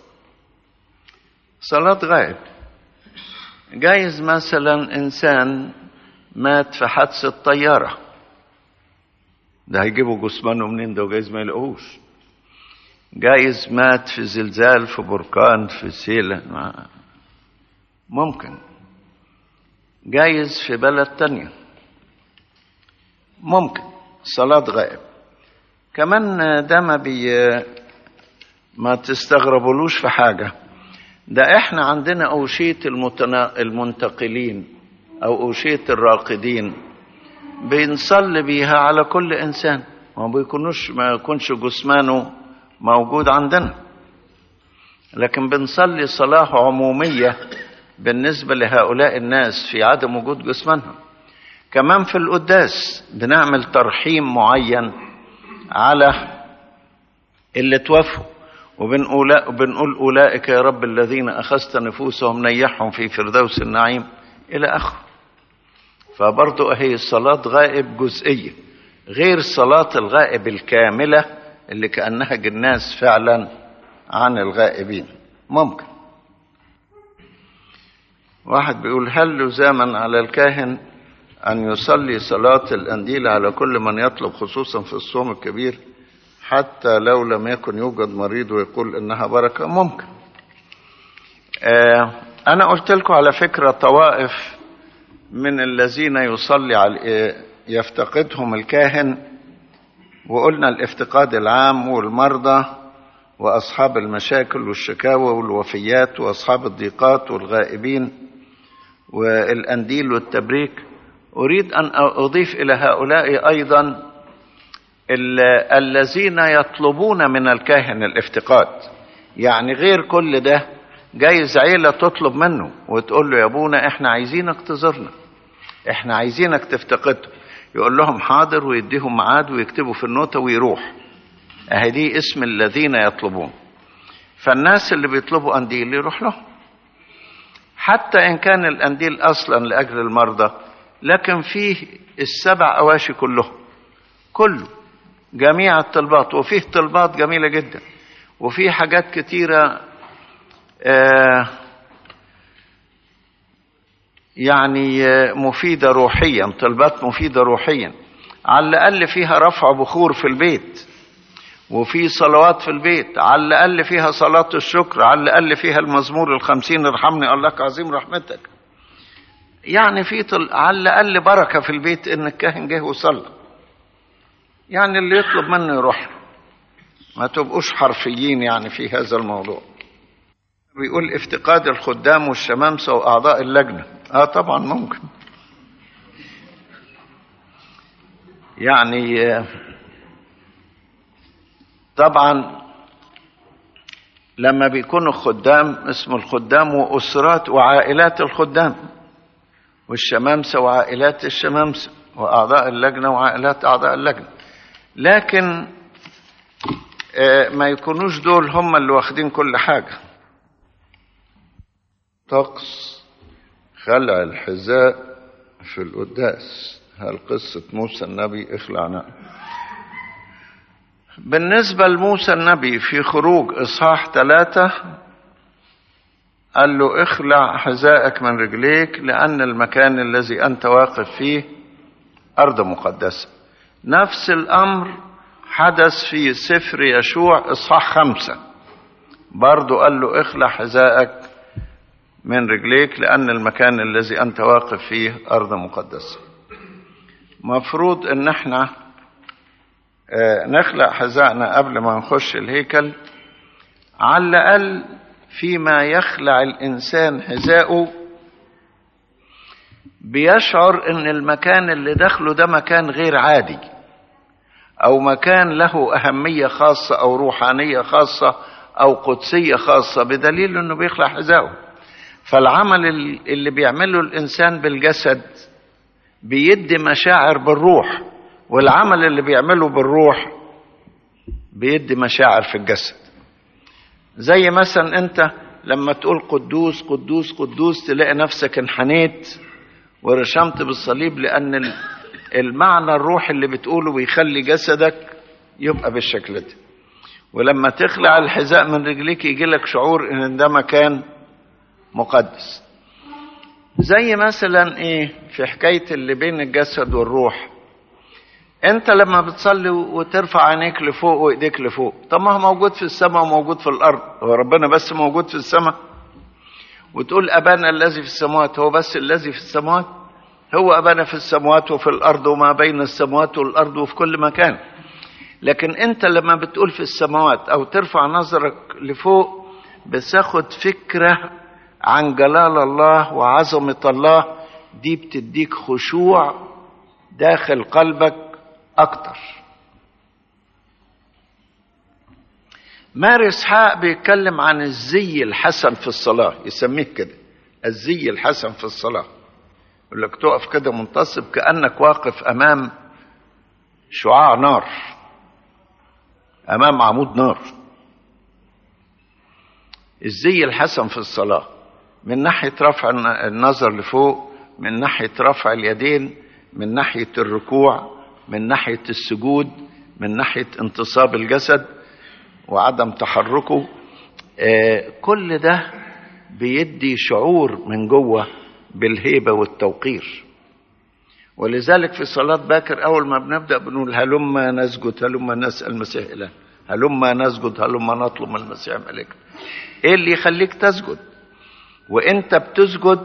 صلاة غائب جايز مثلا إنسان مات في حادثة طيارة ده هيجيبوا جثمانه منين ده وجايز ما يلاقوش جايز مات في زلزال في بركان في سيلة ممكن جايز في بلد تانية ممكن صلاة غائب كمان ده ما بي ما تستغربولوش في حاجة ده احنا عندنا أوشية المتنا... المنتقلين أو أوشية الراقدين بنصلي بيها على كل إنسان ما بيكونوش ما يكونش جثمانه موجود عندنا لكن بنصلي صلاة عمومية بالنسبة لهؤلاء الناس في عدم وجود جثمانهم كمان في القداس بنعمل ترحيم معين على اللي توفوا وبنقول بنقول أولئك يا رب الذين أخذت نفوسهم نيحهم في فردوس النعيم إلى آخره فبرضه هي الصلاة غائب جزئية غير صلاة الغائب الكاملة اللي كأنها جناس فعلا عن الغائبين ممكن واحد بيقول هل لزاما على الكاهن أن يصلي صلاة الأنديل على كل من يطلب خصوصا في الصوم الكبير حتى لو لم يكن يوجد مريض ويقول إنها بركة ممكن آه أنا قلت لكم على فكرة طوائف من الذين يصلي على يفتقدهم الكاهن وقلنا الافتقاد العام والمرضى وأصحاب المشاكل والشكاوى والوفيات وأصحاب الضيقات والغائبين والأنديل والتبريك أريد أن أضيف إلى هؤلاء أيضا الذين يطلبون من الكاهن الافتقاد يعني غير كل ده جايز عيلة تطلب منه وتقول له يا ابونا احنا عايزينك تزورنا احنا عايزينك تفتقده يقول لهم حاضر ويديهم ميعاد ويكتبوا في النوتة ويروح اهي دي اسم الذين يطلبون فالناس اللي بيطلبوا انديل يروح لهم حتى ان كان الانديل اصلا لاجل المرضى لكن فيه السبع اواشي كلهم كله جميع الطلبات وفيه طلبات جميله جدا وفيه حاجات كتيره آه يعني مفيدة روحيا طلبات مفيدة روحيا على الأقل فيها رفع بخور في البيت وفي صلوات في البيت على الأقل فيها صلاة الشكر على الأقل فيها المزمور الخمسين ارحمني الله عظيم رحمتك يعني في طل... على الأقل بركة في البيت إن الكاهن جه وصلى يعني اللي يطلب منه يروح ما تبقوش حرفيين يعني في هذا الموضوع بيقول افتقاد الخدام والشمامسة وأعضاء اللجنة اه طبعا ممكن يعني طبعا لما بيكونوا خدام اسمه الخدام وأسرات وعائلات الخدام والشمامسة وعائلات الشمامسة وأعضاء اللجنة وعائلات أعضاء اللجنة لكن ما يكونوش دول هم اللي واخدين كل حاجة طقس خلع الحذاء في القداس هل قصة موسى النبي اخلعنا بالنسبة لموسى النبي في خروج إصحاح ثلاثة قال له اخلع حذاءك من رجليك لأن المكان الذي أنت واقف فيه أرض مقدسة نفس الأمر حدث في سفر يشوع إصحاح خمسة برضو قال له اخلع حذاءك من رجليك لأن المكان الذي أنت واقف فيه أرض مقدسة مفروض إن احنا نخلع حذائنا قبل ما نخش الهيكل على الأقل فيما يخلع الإنسان حذاءه بيشعر ان المكان اللي داخله ده مكان غير عادي او مكان له اهميه خاصه او روحانيه خاصه او قدسيه خاصه بدليل انه بيخلع حذائه فالعمل اللي بيعمله الانسان بالجسد بيدي مشاعر بالروح والعمل اللي بيعمله بالروح بيدي مشاعر في الجسد زي مثلا انت لما تقول قدوس قدوس قدوس تلاقي نفسك انحنيت ورشمت بالصليب لان المعنى الروح اللي بتقوله بيخلي جسدك يبقى بالشكل ده ولما تخلع الحذاء من رجليك يجي لك شعور ان ده مكان مقدس زي مثلا ايه في حكايه اللي بين الجسد والروح انت لما بتصلي وترفع عينيك لفوق وايديك لفوق طب ما هو موجود في السماء وموجود في الارض هو ربنا بس موجود في السماء وتقول ابانا الذي في السماوات هو بس الذي في السماوات هو ابانا في السماوات وفي الارض وما بين السماوات والارض وفي كل مكان لكن انت لما بتقول في السماوات او ترفع نظرك لفوق بتاخد فكره عن جلال الله وعظمه الله دي بتديك خشوع داخل قلبك اكتر ماري اسحاق بيتكلم عن الزي الحسن في الصلاه يسميه كده الزي الحسن في الصلاه يقول لك تقف كده منتصب كانك واقف امام شعاع نار امام عمود نار الزي الحسن في الصلاه من ناحيه رفع النظر لفوق من ناحيه رفع اليدين من ناحيه الركوع من ناحيه السجود من ناحيه انتصاب الجسد وعدم تحركه آه كل ده بيدي شعور من جوه بالهيبه والتوقير ولذلك في صلاة باكر أول ما بنبدأ بنقول هلما نسجد هلما نسأل المسيح إله هلما نسجد هلما نطلب من المسيح ملكا إيه اللي يخليك تسجد وإنت بتسجد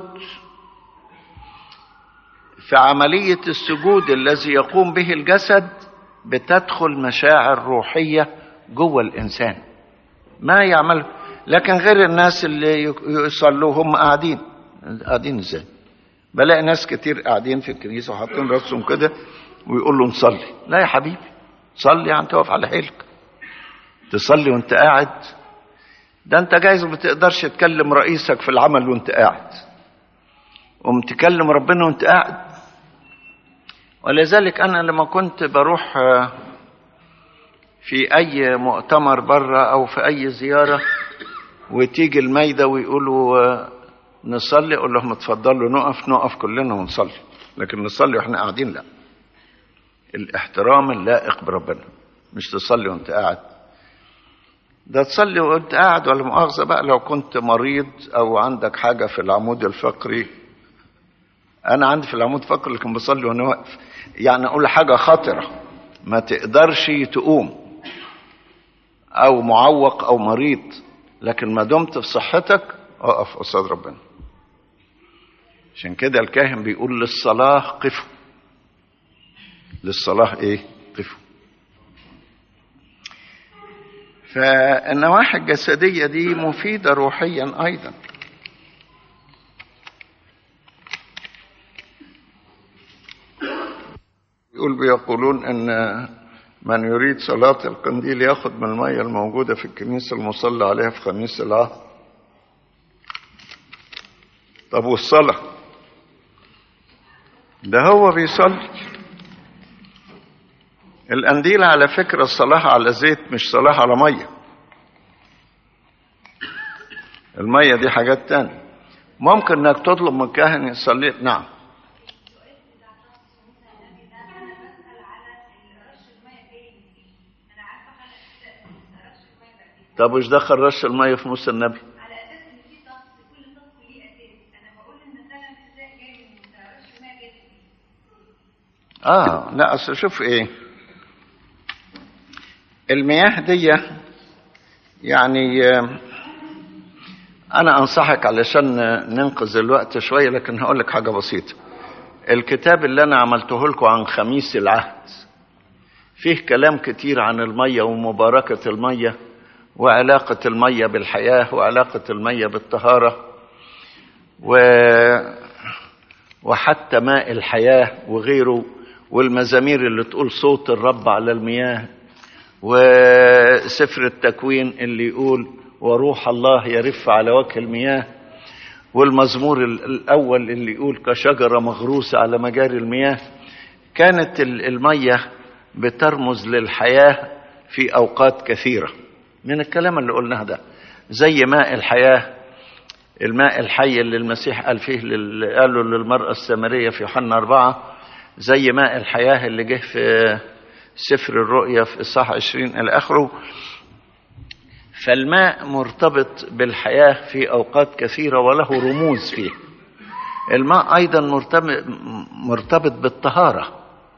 في عملية السجود الذي يقوم به الجسد بتدخل مشاعر روحية جوه الإنسان ما يعمل لكن غير الناس اللي يصلوا هم قاعدين قاعدين ازاي بلاقي ناس كتير قاعدين في الكنيسة وحاطين راسهم كده ويقول له نصلي لا يا حبيبي صلي يعني تقف على حيلك تصلي وانت قاعد ده انت جايز ما تقدرش تكلم رئيسك في العمل وانت قاعد قوم تكلم ربنا وانت قاعد ولذلك انا لما كنت بروح في اي مؤتمر بره او في اي زياره وتيجي المايده ويقولوا نصلي اقول لهم اتفضلوا نقف نقف كلنا ونصلي لكن نصلي واحنا قاعدين لا الاحترام اللائق بربنا مش تصلي وانت قاعد ده تصلي وانت قاعد ولا مؤاخذه بقى لو كنت مريض او عندك حاجه في العمود الفقري انا عندي في العمود الفقري لكن بصلي وانا واقف يعني اقول حاجه خطره ما تقدرش تقوم او معوق او مريض لكن ما دمت في صحتك اقف قصاد ربنا عشان كده الكاهن بيقول للصلاة قفوا للصلاة ايه قفوا فالنواحي الجسدية دي مفيدة روحيا أيضا يقول بيقولون ان من يريد صلاة القنديل ياخد من المية الموجودة في الكنيسة المصلى عليها في خميس العهد طب والصلاة ده هو بيصلي القنديل على فكرة الصلاة على زيت مش صلاة على مية المية دي حاجات تانية ممكن انك تطلب من كاهن يصلي نعم طب وش دخل رش المية في موسى النبي اه لا اصل شوف ايه المياه دي يعني انا انصحك علشان ننقذ الوقت شويه لكن هقول لك حاجه بسيطه الكتاب اللي انا عملته لكم عن خميس العهد فيه كلام كتير عن الميه ومباركه الميه وعلاقه الميه بالحياه وعلاقه الميه بالطهاره و وحتى ماء الحياة وغيره والمزامير اللي تقول صوت الرب على المياه وسفر التكوين اللي يقول وروح الله يرف على وجه المياه والمزمور الأول اللي يقول كشجرة مغروسة على مجاري المياه كانت المية بترمز للحياة في أوقات كثيرة من الكلام اللي قلناه ده زي ماء الحياة الماء الحي اللي المسيح قال فيه لل... قاله للمرأة السامرية في يوحنا أربعة زي ماء الحياة اللي جه في سفر الرؤيا في إصحاح 20 إلى آخره فالماء مرتبط بالحياة في أوقات كثيرة وله رموز فيه الماء أيضا مرتبط, مرتبط بالطهارة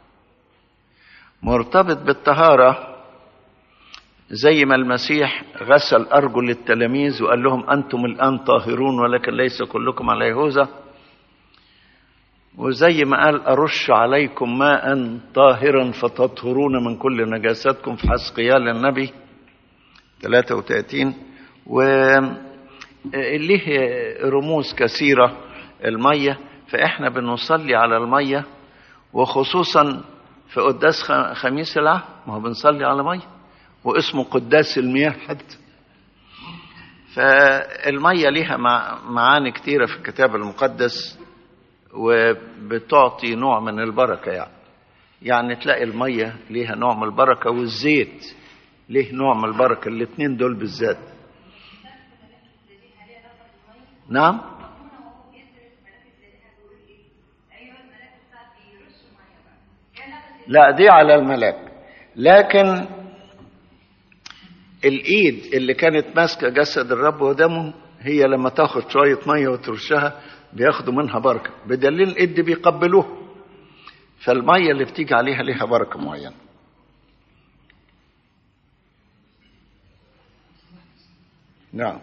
مرتبط بالطهارة زي ما المسيح غسل أرجل التلاميذ وقال لهم أنتم الآن طاهرون ولكن ليس كلكم على يهوذا وزي ما قال أرش عليكم ماء طاهرا فتطهرون من كل نجاستكم في حسقيال النبي 33 وليه رموز كثيرة المية فإحنا بنصلي على المية وخصوصا في قداس خميس العهد ما هو بنصلي على مية واسمه قداس المياه حتى فالمية ليها معاني كتيرة في الكتاب المقدس وبتعطي نوع من البركة يعني يعني تلاقي المية ليها نوع من البركة والزيت ليه نوع من البركة الاثنين دول بالذات نعم لا دي على الملاك لكن الايد اللي كانت ماسكه جسد الرب ودمه هي لما تاخد شويه ميه وترشها بياخدوا منها بركه بدليل الايد دي بيقبلوها فالميه اللي بتيجي عليها ليها بركه معينه نعم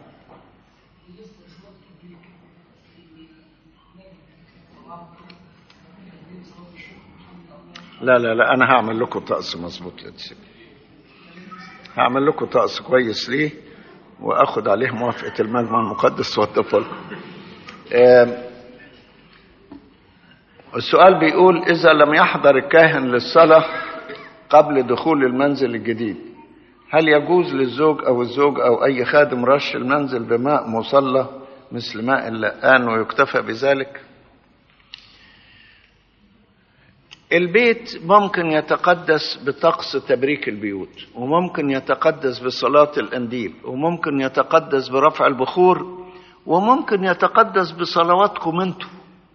لا لا لا انا هعمل لكم طقس مظبوط لتسيب هعمل لكم طقس كويس ليه واخد عليه موافقه المجمع المقدس واضيفه لكم السؤال بيقول اذا لم يحضر الكاهن للصلاه قبل دخول المنزل الجديد هل يجوز للزوج او الزوج او اي خادم رش المنزل بماء مصلى مثل ماء اللقان ويكتفى بذلك البيت ممكن يتقدس بطقس تبريك البيوت وممكن يتقدس بصلاة الأنديل وممكن يتقدس برفع البخور وممكن يتقدس بصلواتكم انتوا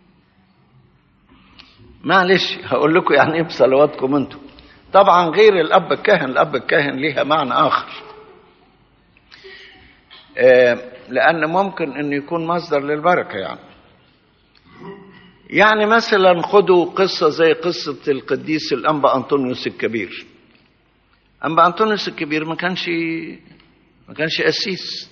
معلش هقول لكم يعني ايه بصلواتكم انتوا طبعا غير الاب الكاهن الاب الكاهن ليها معنى اخر آه لان ممكن ان يكون مصدر للبركه يعني يعني مثلا خدوا قصة زي قصة القديس الأنبا أنطونيوس الكبير أنبا أنطونيوس الكبير ما كانش ما كانش قسيس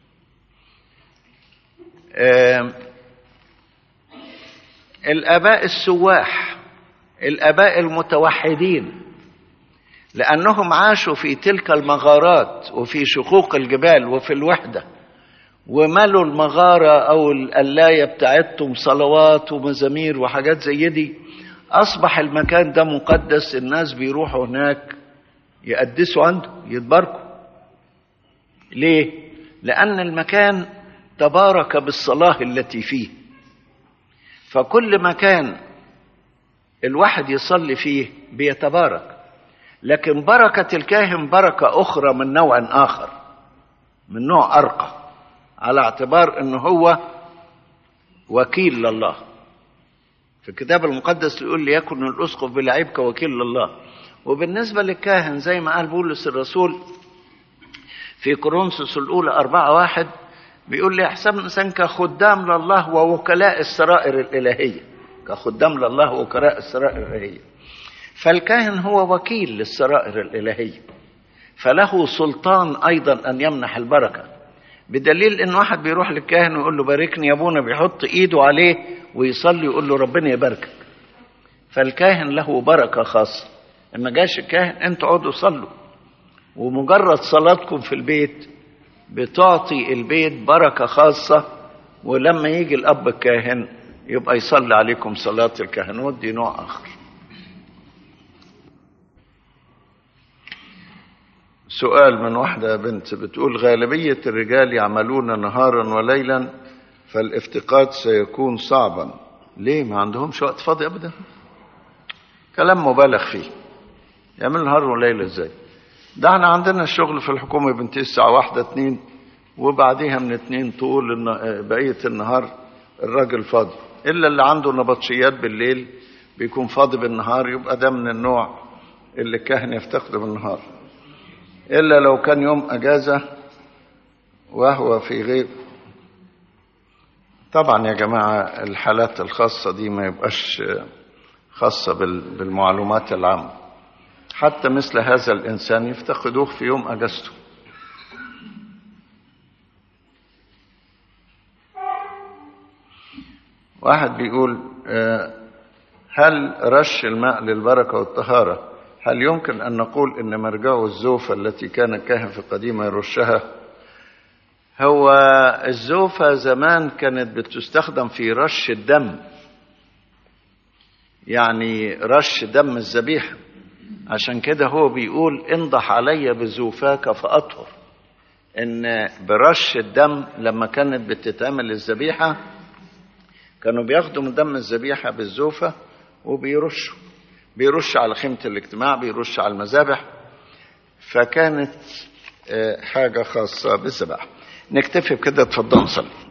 الآباء السواح الآباء المتوحدين لأنهم عاشوا في تلك المغارات وفي شقوق الجبال وفي الوحدة وملوا المغارة أو القلاية بتاعتهم صلوات ومزامير وحاجات زي دي أصبح المكان ده مقدس الناس بيروحوا هناك يقدسوا عنده يتباركوا ليه؟ لأن المكان تبارك بالصلاة التي فيه فكل مكان الواحد يصلي فيه بيتبارك لكن بركة الكاهن بركة أخرى من نوع آخر من نوع أرقى على اعتبار انه هو وكيل لله في الكتاب المقدس يقول ليكن الاسقف بلعيب كوكيل لله وبالنسبه للكاهن زي ما قال بولس الرسول في كورنثوس الاولى أربعة واحد بيقول لي احسب الانسان كخدام لله ووكلاء السرائر الالهيه كخدام لله ووكلاء السرائر الالهيه فالكاهن هو وكيل للسرائر الالهيه فله سلطان ايضا ان يمنح البركه بدليل ان واحد بيروح للكاهن ويقول له باركني يا ابونا بيحط ايده عليه ويصلي يقول له ربنا يباركك فالكاهن له بركه خاصه اما جاش الكاهن انتوا اقعدوا صلوا ومجرد صلاتكم في البيت بتعطي البيت بركه خاصه ولما يجي الاب الكاهن يبقى يصلي عليكم صلاة الكهنوت دي نوع آخر سؤال من واحدة بنت بتقول غالبية الرجال يعملون نهارا وليلا فالافتقاد سيكون صعبا ليه ما عندهمش وقت فاضي أبدا كلام مبالغ فيه يعمل نهار وليل ازاي ده احنا عندنا الشغل في الحكومة بنتهي الساعة واحدة اتنين وبعديها من اتنين طول الن- بقية النهار الراجل فاضي إلا اللي عنده نبطشيات بالليل بيكون فاضي بالنهار يبقى ده من النوع اللي الكاهن يفتقده بالنهار إلا لو كان يوم أجازة وهو في غير طبعا يا جماعة الحالات الخاصة دي ما يبقاش خاصة بال- بالمعلومات العامة حتى مثل هذا الإنسان يفتقدوه في يوم أجازته واحد بيقول آه، هل رش الماء للبركة والطهارة هل يمكن أن نقول أن مرجعه الزوفة التي كان الكاهن في القديمة يرشها هو الزوفة زمان كانت بتستخدم في رش الدم يعني رش دم الذبيحة عشان كده هو بيقول انضح علي بزوفاك فأطهر ان برش الدم لما كانت بتتعمل الذبيحة كانوا بياخدوا من دم الذبيحة بالزوفة وبيرشوا بيرش على خيمة الاجتماع بيرش على المذابح فكانت آه، حاجة خاصة بالذبح نكتفي بكده اتفضلوا نصلي